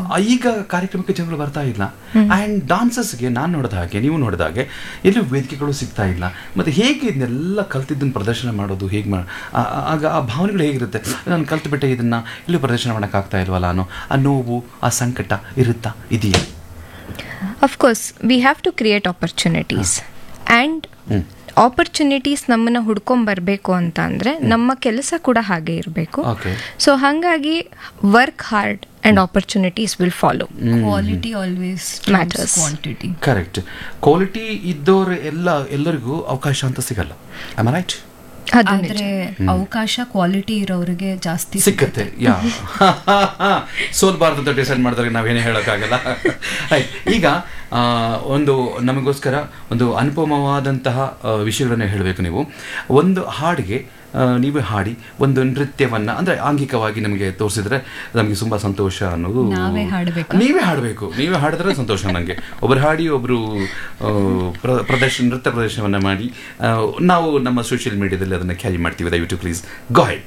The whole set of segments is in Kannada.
ಆ, ಈಗ ಕಾರ್ಯಕ್ರಮಕ್ಕೆ ಜನಗಳು ಬರ್ತಾ ಇಲ್ಲ ಆ್ಯಂಡ್ ಡಾನ್ಸಸ್ಗೆ ನಾನು ನೋಡಿದ ಹಾಗೆ ನೀವು ನೋಡಿದ ಹಾಗೆ ಎಲ್ಲೂ ವೇದಿಕೆಗಳು ಸಿಗ್ತಾ ಇಲ್ಲ ಮತ್ತು ಹೇಗೆ ಇದನ್ನೆಲ್ಲ ಕಲ್ತಿದ್ದನ್ನು ಪ್ರದರ್ಶನ ಮಾಡೋದು ಹೇಗೆ ಮಾ ಆ- ಆ- ಆಗ ಆ ಭಾವನೆಗಳು ಹೇಗಿರುತ್ತೆ ನಾನು ಕಲ್ತುಬಿಟ್ಟೆ ಇದನ್ನು ಎಲ್ಲೂ ಪ್ರದರ್ಶನ ಮಾಡೋಕ್ಕಾಗ್ತಾ ಇಲ್ವಲ್ಲ ಅನ್ನೋ ಆ ನೋವು ಆ ಸಂಕಟ ಇರುತ್ತಾ ಇದೆಯಾ of course we have to create opportunities and opportunities ನಮ್ಮನ್ನ ಹುಡ್ಕೊಂಡ್ ಬರಬೇಕು ಅಂತ ಅಂದ್ರೆ ನಮ್ಮ ಕೆಲಸ ಕೂಡ ಹಾಗೆ ಇರಬೇಕು ಓಕೆ ಸೊ ಹಾಗಾಗಿ work hard and opportunities will follow quality always Matters. Quantity correct quality ಇದ್ದವರು ಎಲ್ಲ ಎಲ್ಲರಿಗೂ ಅವಕಾಶ ಅಂತ ಸಿಗಲ್ಲ ಆಮ್ ರೈಟ್ ಅದು ನಿಜ. ಆದ್ರೆ ಅವಕಾಶ ಕ್ವಾಲಿಟಿ ಇರೋರಿಗೆ ಜಾಸ್ತಿ ಸಿಕ್ಕತ್ತೆ ಯಾ ಸೋಲ್ಬಾರ್ದು ಅಂತ ಡಿಸೈಡ್ ಮಾಡಿದ್ರೆ ನಾವೇನೇ ಹೇಳೋಕ್ಕಾಗಲ್ಲ ಆಯ್ತು ಈಗ ಆ, ಒಂದು ನಮಗೋಸ್ಕರ ಒಂದು ಅನುಪಮವಾದಂತಹ ಆ, ವಿಷಯಗಳನ್ನು ಹೇಳಬೇಕು ನೀವು ಒಂದು ಹಾಡಿಗೆ ಆ, ನೀವೇ ಹಾಡಿ ಒಂದು ನೃತ್ಯವನ್ನ ಅಂದ್ರೆ ಆಂಗಿಕವಾಗಿ ನಮಗೆ ತೋರಿಸಿದ್ರೆ ನಮಗೆ ತುಂಬಾ ಸಂತೋಷ ಅನ್ನೋದು ನಾವೇ ಹಾಡ್ಬೇಕಾ? ನೀವೇ ಹಾಡಬೇಕು ನೀವೇ ಹಾಡಿದ್ರೆ ಸಂತೋಷ ನನಗೆ ಒಬ್ಬರು ಹಾಡಿ ಒಬ್ಬರು ಪ್ರದರ್ಶನ ನೃತ್ಯ ಪ್ರದರ್ಶನವನ್ನ ಮಾಡಿ ಆ, ನಾವು ನಮ್ಮ ಸೋಷಿಯಲ್ ಮೀಡಿಯಾದಲ್ಲಿ ಅದನ್ನ ಕ್ಯಾರಿ ಮಾಡ್ತೀವಿ ದಯವಿಟ್ಟು ಪ್ಲೀಸ್ ಗಾಯ್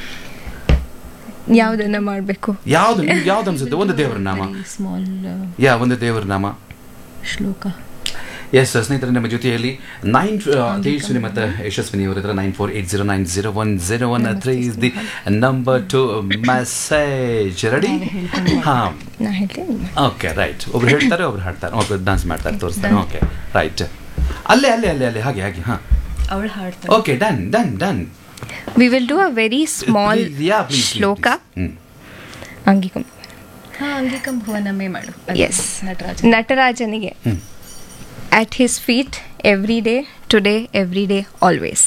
ಯಾವ್ದನ್ನ ಮಾಡಬೇಕು ಯಾವ್ದು ನಿಮ್ಗೆ ಯಾವ್ದು ಅನ್ಸುತ್ತೆ ಒಂದು ದೇವರ ನಾಮ ಸ್ಮಾಲ್ ಯಾ ಒಂದು ದೇವರ ನಾಮ ಶ್ಲೋಕ ಎಸ್ ಸ್ನೇಹಿತರೆ ನಮ್ಮ ಜೊತೆಯಲ್ಲಿ ನೈನ್ ತೇಜಸ್ವಿನಿ ಮತ್ತು ಯಶಸ್ವಿನಿ ಅವರಿದ್ರೆ nine four eight zero nine zero one zero one three is the number to message ready ಹಾಂ ನಾ ಹೇಳಿ ಓಕೆ ರೈಟ್ ಒಬ್ರು ಹೇಳ್ತಾರೆ ಒಬ್ರು ಹಾಡ್ತಾರೆ ಒಬ್ರು ಡಾನ್ಸ್ ಮಾಡ್ತಾರೆ ತೋರಿಸ್ತಾರೆ ಓಕೆ ರೈಟ್ ಅಲ್ಲೇ ಅಲ್ಲೇ ಅಲ್ಲೇ ಅಲ್ಲೇ ಹಾಗೆ ಹಾಗೆ ಹಾಂ ಅವಳು ಹಾಡ್ತಾಳೆ okay done done done we will do a very small yeah please shloka ಹ್ಞೂ ಅಂಗಿಕಂ ಹಾ ಅಂಗಿಕಂ ಭುವನಮ್ಮೆ ಮಾಡು ಎಸ್ ನಟರಾಜ ನಟರಾಜನಿಗೆ at his feet every day, today, every day, always.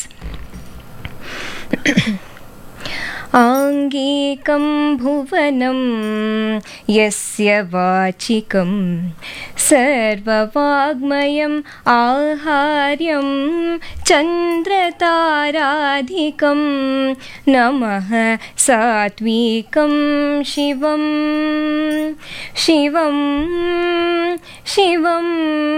आङ्गीकं भुवनं यस्य वाचिकं सर्ववाग्मयम् आहार्यं चन्द्रताराधिकं नमः सात्विकं शिवं शिवं शिवं